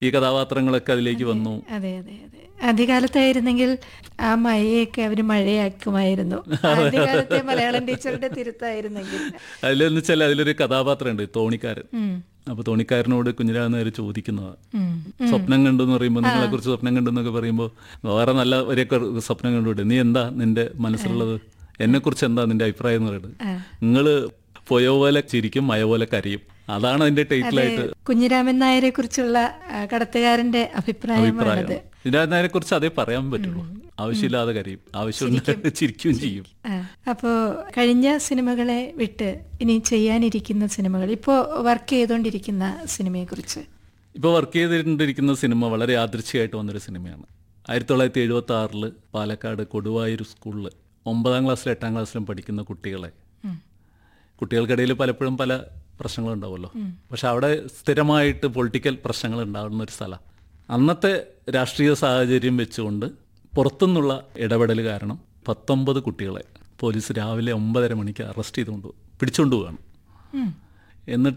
ഈ കഥാപാത്രങ്ങളൊക്കെ അതിലേക്ക് വന്നു അതെ അതെ അതെ ആദ്യകാലത്തായിരുന്നെങ്കിൽ ആ മഴയൊക്കെ അവര് മഴയാക്കുമായിരുന്നു ആദ്യകാലത്തെ മലയാളം ടീച്ചറുടെ തിരുത്തായിരുന്നെങ്കിൽ അതിലെന്ന് വെച്ചാൽ അതിലൊരു കഥാപാത്രമുണ്ട് തോണിക്കാരൻ ഉം, അപ്പൊ തോണിക്കാരനോട് കുഞ്ഞിരാന്ന് നേരെ ചോദിക്കുന്നതാണ് ഉം. സ്വപ്നം കണ്ടു എന്ന് പറയുമ്പോൾ നിങ്ങളെ കുറിച്ച് സ്വപ്നം കണ്ടു എന്നൊക്കെ പറയുമ്പോൾ വേറെ നല്ല ഒരേക്കെ സ്വപ്നം കണ്ടുവിട്ട് നീ എന്താ നിന്റെ മനസ്സിലുള്ളത് എന്നെ കുറിച്ച് എന്താ നിന്റെ അഭിപ്രായം എന്ന് പറയുന്നത് ആ. നിങ്ങള് പൊയ പോലെ ചിരിക്കും മയ പോലെ കരയും അതാണ് അതിന്റെ ടൈറ്റിലായിട്ട് കുഞ്ഞിരാമൻ നായരെ കുറിച്ചുള്ള ആ, കടത്തുകാരന്റെ അഭിപ്രായമാണത് ഇതിനെ കുറിച്ച് അതേ പറയാൻ പറ്റുള്ളൂ ആവശ്യമില്ലാതെ കരയും ആവശ്യമില്ലാതെ ചിരിക്കുകയും ചെയ്യും ആ, അപ്പോ കഴിഞ്ഞ സിനിമകളെ വിട്ട് ഇനി ചെയ്യാനിരിക്കുന്ന സിനിമകൾ ഇപ്പോ വർക്ക് ചെയ്തുകൊണ്ടിരിക്കുന്ന സിനിമയെ കുറിച്ച് ഇപ്പോൾ വർക്ക് ചെയ്തിട്ടിരിക്കുന്ന സിനിമ വളരെ യാദൃച്ഛികമായിട്ട് വന്നൊരു സിനിമയാണ് ആയിരത്തി തൊള്ളായിരത്തി എഴുപത്തി ആറില് പാലക്കാട് കൊടുവായൂർ സ്കൂളിൽ ഒമ്പതാം ക്ലാസ്സിലും എട്ടാം ക്ലാസ്സിലും പഠിക്കുന്ന കുട്ടികളെ കുട്ടികൾക്കിടയിൽ പലപ്പോഴും പല പ്രശ്നങ്ങളുണ്ടാവുമല്ലോ പക്ഷെ അവിടെ സ്ഥിരമായിട്ട് പൊളിറ്റിക്കൽ പ്രശ്നങ്ങൾ ഉണ്ടാകുന്ന ഒരു സ്ഥലം അന്നത്തെ രാഷ്ട്രീയ സാഹചര്യം വെച്ചുകൊണ്ട് പുറത്തുനിന്നുള്ള ഇടപെടൽ കാരണം പത്തൊമ്പത് കുട്ടികളെ പോലീസ് രാവിലെ ഒമ്പതര മണിക്ക് അറസ്റ്റ് ചെയ്തുകൊണ്ട് പിടിച്ചുകൊണ്ട് പോവുകയാണ് എന്നിട്ട്